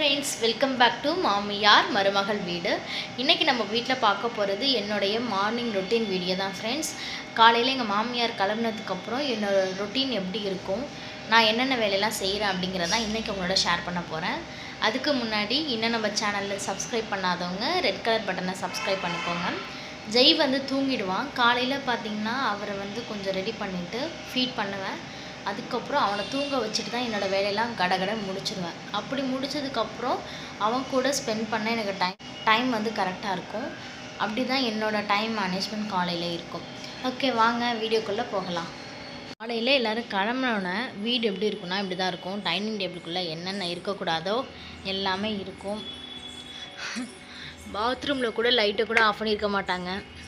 friends welcome back to மாமியார் மருமகள் வீடு இன்றைக்கி நம்ம வீட்டில் பார்க்க போகிறது என்னுடைய மார்னிங் ரொட்டீன் வீடியோ தான் ஃப்ரெண்ட்ஸ் காலையில் எங்கள் மாமியார் கிளம்புனதுக்கப்புறம் என்னோட ரொட்டீன் எப்படி இருக்கும் நான் என்னென்ன வேலையெல்லாம் செய்கிறேன் அப்படிங்கிறத இன்றைக்கி உங்களோட ஷேர் பண்ண போகிறேன் அதுக்கு முன்னாடி இன்னும் நம்ம சேனலில் சப்ஸ்கிரைப் பண்ணாதவங்க ரெட் கலர் பட்டனை சப்ஸ்கிரைப் பண்ணிக்கோங்க ஜெய் வந்து தூங்கிடுவான் காலையில் பார்த்தீங்கன்னா அவரை வந்து கொஞ்சம் ரெடி பண்ணிவிட்டு ஃபீட் பண்ணுவேன் அதுக்கப்புறம் அவனை தூங்க வச்சுட்டு தான் என்னோடய வேலையெல்லாம் கடகட முடிச்சிடுவேன் அப்படி முடிச்சதுக்கப்புறம் அவன் கூட ஸ்பெண்ட் பண்ண எனக்கு டைம் டைம் வந்து கரெக்டாக இருக்கும் அப்படி தான் என்னோடய டைம் மேனேஜ்மெண்ட் காலையில் இருக்கும் ஓகே வாங்க வீடியோக்குள்ளே போகலாம் காலையில் எல்லோரும் கிளம்புனோடனே வீடு எப்படி இருக்கும்னா இப்படி தான் இருக்கும் டைனிங் டேபிளுக்குள்ளே என்னென்ன இருக்கக்கூடாதோ எல்லாமே இருக்கும் பாத்ரூமில் கூட லைட்டை கூட ஆஃப் பண்ணியிருக்க மாட்டாங்க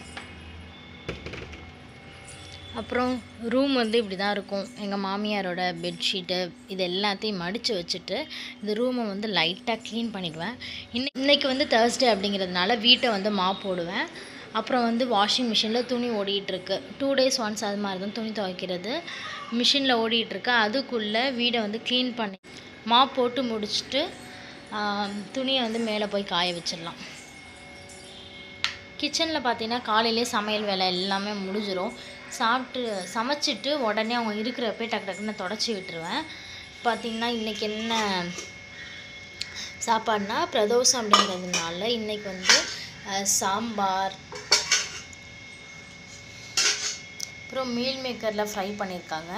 அப்புறம் ரூம் வந்து இப்படி தான் இருக்கும் எங்கள் மாமியாரோட பெட்ஷீட்டு இது எல்லாத்தையும் மடித்து வச்சுட்டு இந்த ரூமை வந்து லைட்டாக க்ளீன் பண்ணிடுவேன் இன்னை இன்றைக்கி வந்து தேர்ஸ்டே அப்படிங்கிறதுனால வீட்டை வந்து மாப் போடுவேன் அப்புறம் வந்து வாஷிங் மிஷினில் துணி ஓடிட்டுருக்கு டூ டேஸ் ஒன்ஸ் அது மாதிரி தான் துணி துவைக்கிறது மிஷினில் ஓடிட்டுருக்கு அதுக்குள்ளே வீடை வந்து க்ளீன் பண்ணி மாப் போட்டு முடிச்சுட்டு ஆம், துணியை வந்து மேலே போய் காய வச்சிடலாம் கிச்சனில் பார்த்தீங்கன்னா காலையிலே சமையல் வேலை எல்லாமே முடிஞ்சிடும் சாப்பிட்டு சமைச்சிட்டு உடனே அவங்க இருக்கிறப்பே டக்கு டக்குன்னு தொடச்சி விட்டுருவேன் பார்த்தீங்கன்னா இன்றைக்கி என்ன சாப்பாடுனா பிரதோஷம் அப்படிங்கிறதுனால இன்றைக்கி வந்து அஹ், சாம்பார் அப்புறம் மீல் மேக்கரில் ஃப்ரை பண்ணியிருக்காங்க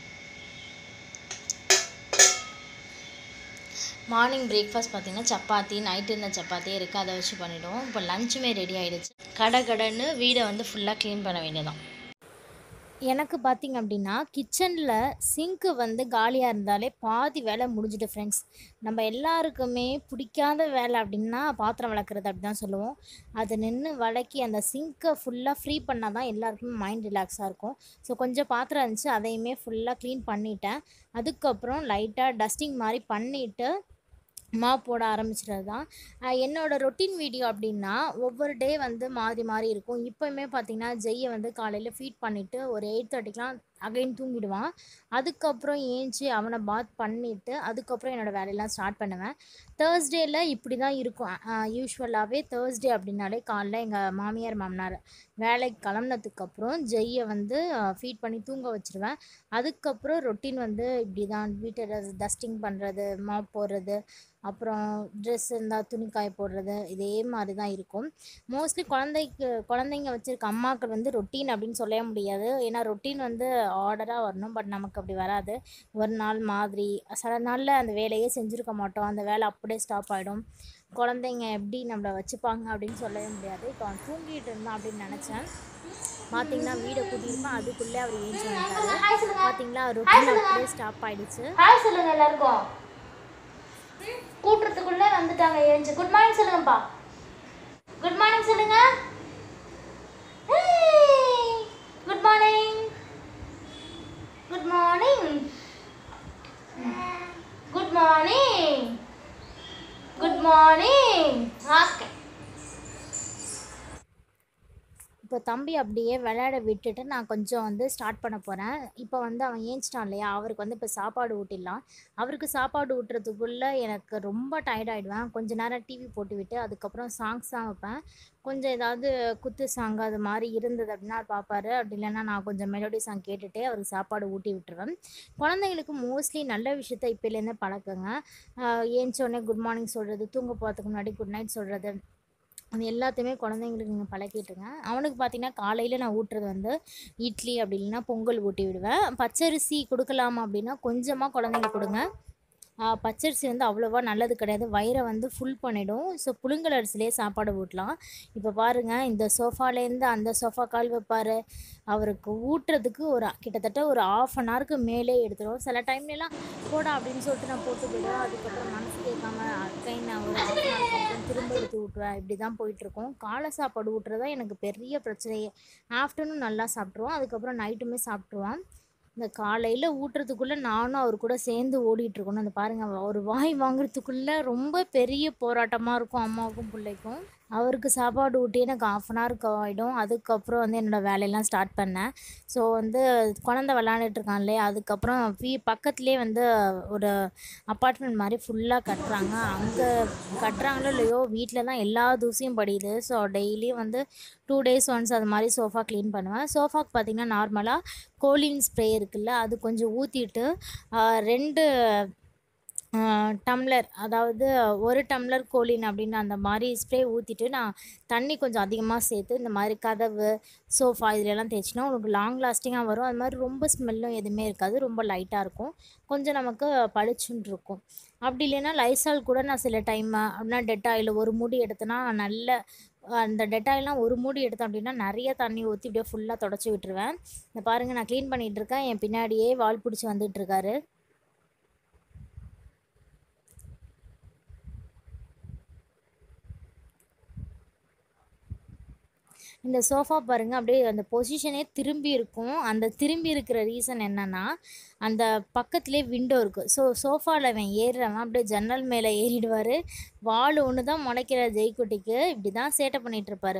மார்னிங் பிரேக்ஃபாஸ்ட் பார்த்தீங்கன்னா சப்பாத்தி நைட்டு இருந்த சப்பாத்தியே இருக்குது அதை வச்சு பண்ணிவிடுவோம் இப்போ லஞ்சுமே ரெடி ஆகிடுச்சு கடை கடைன்னு வீடை வந்து ஃபுல்லாக க்ளீன் பண்ண வேண்டியதான் எனக்கு பார்த்திங்க அப்படின்னா கிச்சனில் சிங்க்கு வந்து காலியாக இருந்தாலே பாதி வேலை முடிஞ்சுட்டு ஃப்ரெண்ட்ஸ் நம்ம எல்லாருக்குமே பிடிக்காத வேலை அப்படின்னா பாத்திரம் விளக்குறது அப்படி தான் சொல்லுவோம் அதை நின்று விளக்கி அந்த சிங்க்கை ஃபுல்லாக ஃப்ரீ பண்ணால் தான் எல்லாருக்குமே மைண்ட் ரிலாக்ஸாக இருக்கும் ஸோ கொஞ்சம் பாத்திரம் இருந்துச்சு அதையுமே ஃபுல்லாக க்ளீன் பண்ணிட்டேன் அதுக்கப்புறம் லைட்டாக டஸ்டிங் மாதிரி பண்ணிவிட்டு மாப் போட ஆரம்பிச்சிட்டது தான் அஹ் என்னோட ரொட்டீன் வீடியோ அப்படின்னா ஒவ்வொரு டே வந்து மாறி மாறி இருக்கும் இப்போயுமே பார்த்தீங்கன்னா ஜெய்யை வந்து காலையில் ஃபீட் பண்ணிவிட்டு ஒரு எயிட் தேர்ட்டிக்கெலாம் அகைன் தூங்கிடுவான் அதுக்கப்புறம் ஏஞ்சி அவனை பாத் பண்ணிவிட்டு அதுக்கப்புறம் என்னோடய வேலையெல்லாம் ஸ்டார்ட் பண்ணுவேன் தேர்ஸ்டேயில் இப்படி தான் இருக்கும் யூஸ்வலாகவே தேர்ஸ்டே அப்படின்னாலே காலைல எங்கள் மாமியார் மாமனார் வேலைக்கு கிளம்புனதுக்கப்புறம் ஜெய்யை வந்து ஃபீட் பண்ணி தூங்க வச்சிருவேன் அதுக்கப்புறம் ரொட்டீன் வந்து இப்படி தான் வீட்டை டஸ்டிங் பண்ணுறது மாப் போடுறது அப்புறம் ட்ரெஸ் இருந்தால் துணி காய போடுறது இதே மாதிரி தான் இருக்கும் மோஸ்ட்லி குழந்தைக்கு குழந்தைங்க வச்சுருக்க அம்மாக்கள் வந்து ரொட்டீன் அப்படின்னு சொல்லவே முடியாது ஏன்னா ரொட்டீன் வந்து ஆர்டராக வரணும் பட் நமக்கு அப்படி வராது ஒரு நாள் மாதிரி சில நாளில் அந்த வேலையே செஞ்சுருக்க மாட்டோம் அந்த வேலை அப்படியே ஸ்டாப் ஆகிடும் குழந்தைங்க எப்படி நம்மளை வச்சுப்பாங்க அப்படின்னு சொல்லவே முடியாது இப்போ அவன் தூங்கிட்டு இருந்தான் அப்படின்னு நினச்சேன் பார்த்தீங்கன்னா வீடை கூட்டியிருப்பான் அதுக்குள்ளே அவர் ஏஞ்சி வந்தாரு பார்த்தீங்களா ரொட்டீன் அப்படியே ஸ்டாப் ஆயிடுச்சு ஹாய் சொல்லுங்க எல்லாருக்கும் கூட்டுறதுக்குள்ளே வந்துட்டாங்க ஏஞ்சு குட் மார்னிங் சொல்லுங்கப்பா குட் மார்னிங் சொல்லுங்க good morning good morning good morning good morning okay இப்போ தம்பி அப்படியே விளையாட விட்டுட்டு நான் கொஞ்சம் வந்து ஸ்டார்ட் பண்ண போகிறேன் இப்போ வந்து அவன் ஏஞ்சிட்டான் இல்லையா அவருக்கு வந்து இப்போ சாப்பாடு ஊட்டிடலாம் அவருக்கு சாப்பாடு ஊட்டுறதுக்குள்ளே எனக்கு ரொம்ப டயர்ட் ஆகிடுவேன் கொஞ்ச நேரம் டிவி போட்டு விட்டு அதுக்கப்புறம் சாங்ஸ் தான் வைப்பேன் கொஞ்சம் ஏதாவது குத்து சாங் அது மாதிரி இருந்தது அப்படின்னா அவர் பார்ப்பாரு அப்படி இல்லைன்னா நான் கொஞ்சம் மெலோடி சாங் கேட்டுகிட்டே அவருக்கு சாப்பாடு ஊட்டி விட்டுருவேன் குழந்தைங்களுக்கு மோஸ்ட்லி நல்ல விஷயத்த இப்போலேருந்தே பழக்குங்க ஆஹ் ஏஞ்ச உடனே குட் மார்னிங் சொல்கிறது தூங்க போகிறதுக்கு முன்னாடி குட் நைட் சொல்கிறது அது எல்லாத்தையுமே குழந்தைங்களுக்கு நீங்கள் பழக்கிட்டுருங்க அவனுக்கு பார்த்தீங்கன்னா காலையில் நான் ஊட்டுறது வந்து இட்லி அப்படி இல்லைன்னா பொங்கல் ஊட்டி விடுவேன் பச்சரிசி கொடுக்கலாமா அப்படின்னா கொஞ்சமாக குழந்தைங்களுக்கு கொடுங்க ஆ, பச்சரிசி வந்து அவ்வளோவா நல்லது கிடையாது வயிறை வந்து ஃபுல் பண்ணிடும் ஸோ புழுங்கல் அரிசிலே சாப்பாடு ஊட்டலாம் இப்போ பாருங்கள் இந்த சோஃபாலேருந்து அந்த சோஃபா கால் வைப்பார் அவருக்கு ஊட்டுறதுக்கு ஒரு கிட்டத்தட்ட ஒரு ஆஃப் அன் ஹவருக்கு மேலே எடுத்துரும் சில டைம்லலாம் போடா அப்படின்னு சொல்லிட்டு நான் போட்டு போயிடுவேன் அதுக்கப்புறம் மனசு கேட்காம அக்கை நான் ஒரு half an hour அப்புறம் திரும்ப எடுத்து ஊட்டுவேன் இப்படி தான் போயிட்டுருக்கோம் காலை சாப்பாடு ஊட்டுறதா எனக்கு பெரிய பிரச்சனையே ஆஃப்டர்நூன் நல்லா சாப்பிட்ருவோம் அதுக்கப்புறம் நைட்டுமே சாப்பிட்ருவான் இந்த காலையில் ஊட்டுறதுக்குள்ளே நானும் அவர் கூட சேர்ந்து ஓடிட்டு இருக்கணும் அந்த பாருங்கள் ஒரு வாய் வாங்குறதுக்குள்ளே ரொம்ப பெரிய போராட்டமாக இருக்கும் அம்மாவுக்கும் பிள்ளைக்கும் அவருக்கு சாப்பாடு ஊட்டி எனக்கு ஆஃப் அன் ஹவருக்கு ஆகிடும் அதுக்கப்புறம் வந்து என்னோடய வேலையெல்லாம் ஸ்டார்ட் பண்ணேன் ஸோ வந்து குழந்த விளாண்டுட்டு இருக்கான் இல்லையா அதுக்கப்புறம் வீ பக்கத்துலேயே வந்து ஒரு அப்பார்ட்மெண்ட் மாதிரி ஃபுல்லாக கட்டுறாங்க அங்கே கட்டுறாங்களோ இல்லையோ வீட்டில் தான் எல்லா தூசியும் படியுது ஸோ டெய்லியும் வந்து டூ டேஸ் ஒன்ஸ் அது மாதிரி சோஃபா க்ளீன் பண்ணுவேன் சோஃபாக்கு பார்த்திங்கன்னா நார்மலாக கோலின் ஸ்ப்ரே இருக்குல்ல அது கொஞ்சம் ஊற்றிட்டு ரெண்டு டம்ளர் அதாவது ஒரு டம்ளர் கோலின் அப்படின்னு அந்த மாதிரி ஸ்ப்ரே ஊற்றிட்டு நான் தண்ணி கொஞ்சம் அதிகமாக சேர்த்து இந்த மாதிரி கதவு சோஃபா இதுலலாம் தேய்ச்சினா உங்களுக்கு லாங் லாஸ்டிங்காக வரும் அது மாதிரி ரொம்ப ஸ்மெல்லும் எதுவுமே இருக்காது ரொம்ப லைட்டாக இருக்கும் கொஞ்சம் நமக்கு பளிச்சுன்னு இருக்கும் அப்படி இல்லைன்னா லைசால் கூட நான் சில டைம் அப்படின்னா டெட்டாயில் ஒரு மூடி எடுத்தேன்னா நல்ல அந்த டெட்டாயிலாம் ஒரு மூடி எடுத்தேன் அப்படின்னா நிறைய தண்ணி ஊற்றி இப்படியே ஃபுல்லாக தொடச்சி விட்டுருவேன் இந்த பாருங்கள் நான் க்ளீன் பண்ணிகிட்டு இருக்கேன் என் பின்னாடியே வால் பிடிச்சி வந்துட்டு இருக்காரு இந்த சோஃபா பாருங்கள் அப்படியே அந்த பொசிஷனே திரும்பி இருக்கும் அந்த திரும்பி இருக்கிற ரீசன் என்னென்னா அந்த பக்கத்துலேயே விண்டோ இருக்குது ஸோ சோஃபாவில் அவன் ஏறுறவன் அப்படியே ஜன்னல் மேலே ஏறிடுவார் வால் ஒன்று தான் முளைக்கிற ஜெய்குட்டிக்கு இப்படி தான் சேட்டை பண்ணிகிட்ருப்பாரு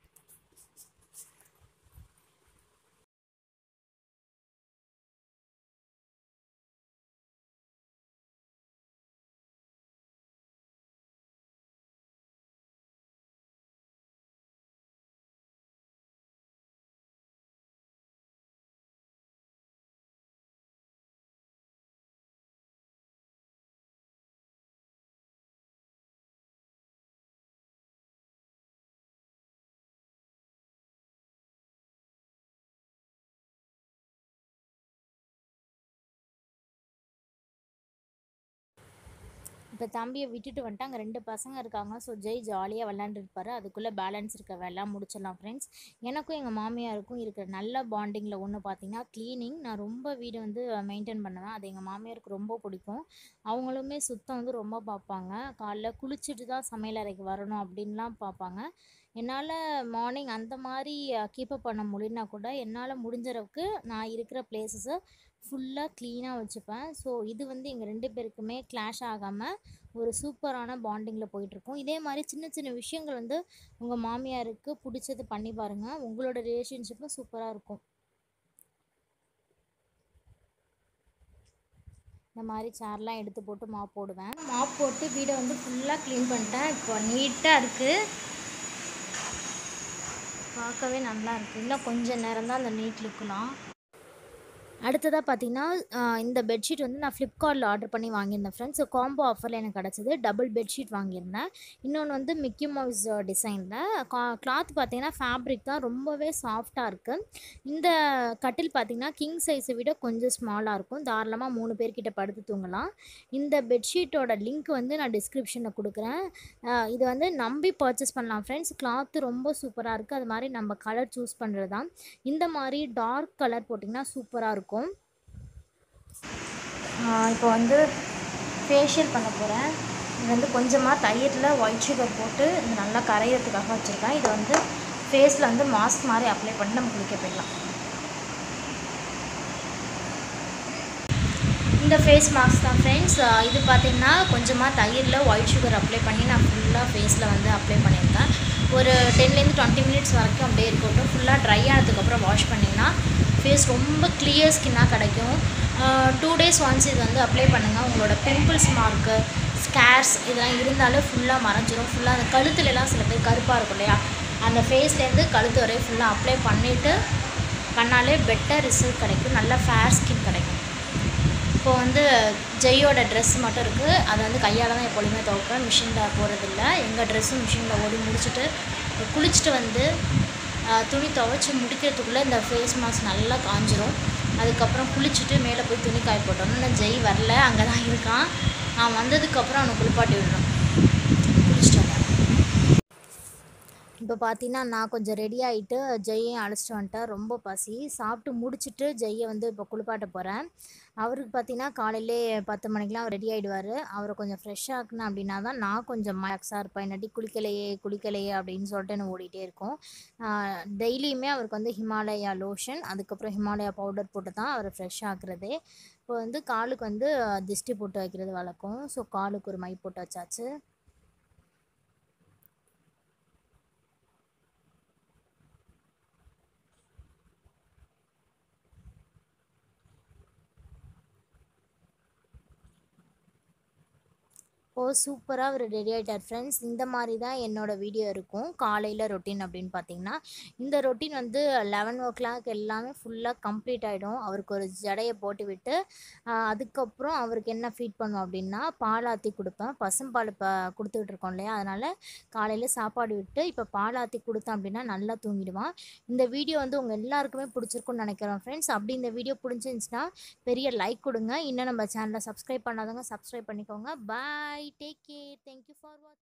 இப்போ தம்பியை விட்டுட்டு வந்துட்டு அங்கே ரெண்டு பசங்க இருக்காங்க ஸோ ஜெய் ஜாலியாக விளாண்டுருப்பாரு அதுக்குள்ளே பேலன்ஸ் இருக்க வேலை முடிச்சிடலாம் ஃப்ரெண்ட்ஸ் எனக்கும் எங்கள் மாமியாருக்கும் இருக்கிற நல்ல பாண்டிங்கில் ஒன்று பார்த்தீங்கன்னா க்ளீனிங் நான் ரொம்ப வீடு வந்து மெயின்டைன் பண்ணுவேன் அது எங்கள் மாமியாருக்கு ரொம்ப பிடிக்கும் அவங்களுமே சுத்தம் வந்து ரொம்ப பார்ப்பாங்க காலைல குளிச்சுட்டு தான் சமையல் அறைக்கு வரணும் அப்படின்லாம் பார்ப்பாங்க என்னால் மார்னிங் அந்த மாதிரி கீப்பப் பண்ண முடியலனா கூட என்னால் முடிஞ்சளவுக்கு நான் இருக்கிற பிளேசஸை ஃபுல்லாக க்ளீனாக வச்சுப்பேன் ஸோ இது வந்து எங்கள் ரெண்டு பேருக்குமே கிளாஷ் ஆகாமல் ஒரு சூப்பரான பாண்டிங்கில் போயிட்டுருக்கும் இதே மாதிரி சின்ன சின்ன விஷயங்கள் வந்து உங்கள் மாமியாருக்கு பிடிச்சது பண்ணி பாருங்கள் உங்களோட ரிலேஷன்ஷிப்பும் சூப்பராக இருக்கும் இந்த மாதிரி சேர்லாம் எடுத்து போட்டு மாப் போடுவேன் மாப் போட்டு வீடை வந்து ஃபுல்லாக க்ளீன் பண்ணிட்டேன் இப்போ நீட்டாக இருக்குது பார்க்கவே நல்லா இருக்குது இன்னும் கொஞ்சம் நேரம் தான் அந்த நீட் லுக்கெலாம் அடுத்ததாக பார்த்தீங்கன்னா இந்த பெட்ஷீட் வந்து நான் ஃப்ளிப்கார்ட்டில் ஆர்டர் பண்ணி வாங்கியிருந்தேன் ஃப்ரெண்ட்ஸ் ஸோ காம்போ ஆஃபரில் எனக்கு கிடச்சிது டபுள் பெட்ஷீட் வாங்கியிருந்தேன் இன்னொன்று வந்து மிக்கி மவுஸ் டிசைனில் கா கிளாத் பார்த்தீங்கன்னா ஃபேப்ரிக் தான் ரொம்பவே சாஃப்டாக இருக்குது இந்த கட்டில் பார்த்தீங்கன்னா கிங் சைஸை விட கொஞ்சம் ஸ்மாலாக இருக்கும் தாராளமாக மூணு பேர்கிட்ட படுத்து தூங்கலாம் இந்த பெட்ஷீட்டோட லிங்க் வந்து நான் டிஸ்கிரிப்ஷனில் கொடுக்குறேன் இது வந்து நம்பி பர்ச்சேஸ் பண்ணலாம் ஃப்ரெண்ட்ஸ் கிளாத்து ரொம்ப சூப்பராக இருக்குது அது மாதிரி நம்ம கலர் சூஸ் பண்ணுறது தான் இந்த மாதிரி டார்க் கலர் போட்டிங்கன்னா சூப்பராக இருக்கும் இப்போ வந்து ஃபேஷியல் பண்ண போகிறேன் இது வந்து கொஞ்சமாக தயிரில் ஒயிட் சுகர் போட்டு இது நல்லா கரையிறதுக்காக வச்சுருக்கேன் இதை வந்து ஃபேஸில் வந்து மாஸ்க் மாதிரி அப்ளை பண்ணி நம்ம குளிக்க போயிடலாம் இந்த ஃபேஸ் மாஸ்க் தான் ஃப்ரெண்ட்ஸ் இது பார்த்திங்கன்னா கொஞ்சமாக தயிரில் ஒயிட் சுகர் அப்ளை பண்ணி நான் ஃபுல்லாக ஃபேஸில் வந்து அப்ளை பண்ணியிருக்கேன் ஒரு டென்லேருந்து டுவெண்ட்டி மினிட்ஸ் வரைக்கும் அப்படியே இருக்கட்டும் ஃபுல்லாக ட்ரை ஆனதுக்கப்புறம் வாஷ் பண்ணிங்கன்னா ஃபேஸ் ரொம்ப கிளியர் ஸ்கின்னாக கிடைக்கும் டூ டேஸ் ஒன்ஸ் இது வந்து அப்ளை பண்ணுங்கள் உங்களோட பிம்பிள்ஸ் மார்க்கு ஸ்கேர்ஸ் இதெல்லாம் இருந்தாலும் ஃபுல்லாக மறைஞ்சிரும் ஃபுல்லாக அந்த கழுத்துலலாம் சில பேர் கருப்பாக இருக்கும் இல்லையா அந்த ஃபேஸ்லேருந்து கழுத்து வரையும் ஃபுல்லாக அப்ளை பண்ணிவிட்டு பண்ணாலே பெட்டர் ரிசல்ட் கிடைக்கும் நல்ல ஃபேர் ஸ்கின் கிடைக்கும் இப்போ வந்து ஜெய்யோட ட்ரெஸ் மட்டும் இருக்குது அதை வந்து கையால் தான் எப்பொழுதுமே துவைப்பேன் மிஷினில் போகிறதில்ல எங்கள் ட்ரெஸ்ஸும் மிஷினில் ஓடி முடிச்சுட்டு குளிச்சுட்டு வந்து துணி துவைச்சி முடிக்கிறதுக்குள்ளே இந்த ஃபேஸ் மாஸ்க் நல்லா காஞ்சிரும் அதுக்கப்புறம் குளிச்சுட்டு மேலே போய் துணி காய போட்டோம்னா ஜெய் வரல அங்கே தான் இருக்கான் நான் வந்ததுக்கப்புறம் அவனை குளிப்பாட்டி விடணும் குளிச்சுட்டு வந்தேன் இப்போ பார்த்தீங்கன்னா நான் கொஞ்சம் ரெடி ஆகிட்டு ஜெய்யையும் அழைச்சிட்டு வந்துட்டேன் ரொம்ப பசி சாப்பிட்டு முடிச்சுட்டு ஜெய்யை வந்து இப்போ குளிப்பாட்ட போகிறேன் அவருக்கு பார்த்தீங்கன்னா காலையிலே பத்து மணிக்கெலாம் ரெடி ஆகிடுவார் அவரை கொஞ்சம் ஃப்ரெஷ்ஷாக ஆக்கணும் அப்படின்னா தான் நான் கொஞ்சம் மேக்ஸாக இருப்பேன் இல்லாட்டி குளிக்கலையே குளிக்கலையே அப்படின்னு சொல்லிட்டு எனக்கு ஓடிட்டே இருக்கும் டெய்லியுமே அவருக்கு வந்து ஹிமாலயா லோஷன் அதுக்கப்புறம் ஹிமாலயா பவுடர் போட்டு தான் அவரை ஃப்ரெஷ் ஆக்குறதே இப்போ வந்து காலுக்கு வந்து திஷ்டி போட்டு வைக்கிறது வழக்கம் ஸோ காலுக்கு ஒரு மை போட்டு வச்சாச்சு ஓ சூப்பராக அவர் ரெடி ஆகிட்டார் ஃப்ரெண்ட்ஸ் இந்த மாதிரி தான் என்னோட வீடியோ இருக்கும் காலையில் ரொட்டீன் அப்படின்னு பார்த்தீங்கன்னா இந்த ரொட்டீன் வந்து லெவன் ஓ கிளாக் எல்லாமே ஃபுல்லாக கம்ப்ளீட் ஆகிடும் அவருக்கு ஒரு ஜடையை போட்டு விட்டு ஆஹ் அதுக்கப்புறம் அவருக்கு என்ன ஃபீட் பண்ணுவோம் அப்படின்னா பால் ஆற்றி கொடுப்பேன் பசும்பால் இப்போ கொடுத்துக்கிட்டு இருக்கோம் இல்லையா அதனால் காலையில் சாப்பாடு விட்டு இப்போ பால் ஆற்றி கொடுத்தேன் அப்படின்னா நல்லா தூங்கிடுவான் இந்த வீடியோ வந்து உங்கள் எல்லாருக்குமே பிடிச்சிருக்குன்னு நினைக்கிறேன் ஃப்ரெண்ட்ஸ் அப்படி இந்த வீடியோ பிடிச்சிருந்துச்சுன்னா பெரிய லைக் கொடுங்க இன்னும் நம்ம சேனலை சப்ஸ்கிரைப் பண்ணாதவங்க சப்ஸ்கிரைப் பண்ணிக்கோங்க bye take care thank you for watch